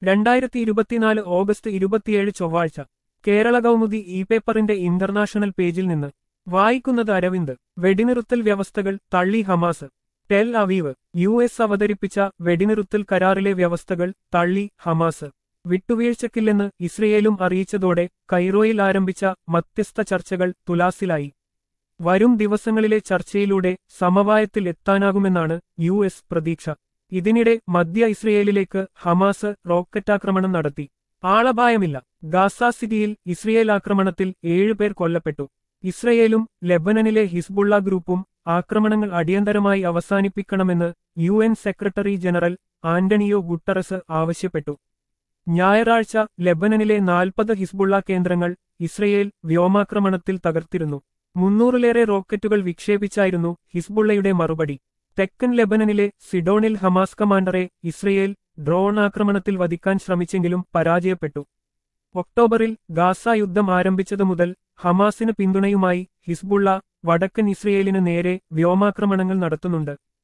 രണ്ടായിരത്തി ഇരുപത്തിനാല് ഓഗസ്റ്റ് ഇരുപത്തിയേഴ് ചൊവ്വാഴ്ച കേരള കൗമുദി ഇ പേപ്പറിന്റെ ഇന്റർനാഷണൽ പേജിൽ നിന്ന് വായിക്കുന്നത് അരവിന്ദ് വെടിനിറുത്തൽ വ്യവസ്ഥകൾ തള്ളി Hamas Tel Aviv U S അവതരിപ്പിച്ച വെടിനിറുത്തൽ കരാറിലെ വ്യവസ്ഥകൾ തള്ളി ഹമാസ് വിട്ടുവീഴ്ചക്കില്ലെന്ന് ഇസ്രയേലും അറിയിച്ചതോടെ കൈറോയിൽ ആരംഭിച്ച മധ്യസ്ഥ ചർച്ചകൾ തുലാസിലായി വരും ദിവസങ്ങളിലെ ചർച്ചയിലൂടെ സമവായത്തിൽ എത്താനാകുമെന്നാണ് യു എസ് പ്രതീക്ഷ ഇതിനിടെ മധ്യ ഇസ്രയേലിലേക്ക് ഹമാസ് റോക്കറ്റാക്രമണം നടത്തി ആളപായമില്ല ഗാസ സിറ്റിയിൽ ഇസ്രയേൽ ആക്രമണത്തിൽ ഏഴുപേർ കൊല്ലപ്പെട്ടു ഇസ്രയേലും ലെബനനിലെ ഹിസ്ബുള്ള ഗ്രൂപ്പും ആക്രമണങ്ങൾ അടിയന്തരമായി അവസാനിപ്പിക്കണമെന്ന് U N secretary general Antonio Guterres ആവശ്യപ്പെട്ടു ഞായറാഴ്ച ലെബനനിലെ നാൽപ്പത് ഹിസ്ബുള്ള കേന്ദ്രങ്ങൾ ഇസ്രയേൽ വ്യോമാക്രമണത്തിൽ തകർത്തിരുന്നു മുന്നൂറിലേറെ റോക്കറ്റുകൾ വിക്ഷേപിച്ചായിരുന്നു ഹിസ്ബുള്ളയുടെ മറുപടി തെക്കൻ ലെബനനിലെ സിഡോണിൽ ഹമാസ് കമാൻഡറെ ഇസ്രയേൽ ഡ്രോൺ ആക്രമണത്തിൽ വധിക്കാൻ ശ്രമിച്ചെങ്കിലും പരാജയപ്പെട്ടു ഒക്ടോബറിൽ ഗാസ യുദ്ധം ആരംഭിച്ചതു മുതൽ ഹമാസിന് പിന്തുണയുമായി ഹിസ്ബുള്ള വടക്കൻ ഇസ്രയേലിന് നേരെ വ്യോമാക്രമണങ്ങൾ നടത്തുന്നുണ്ട്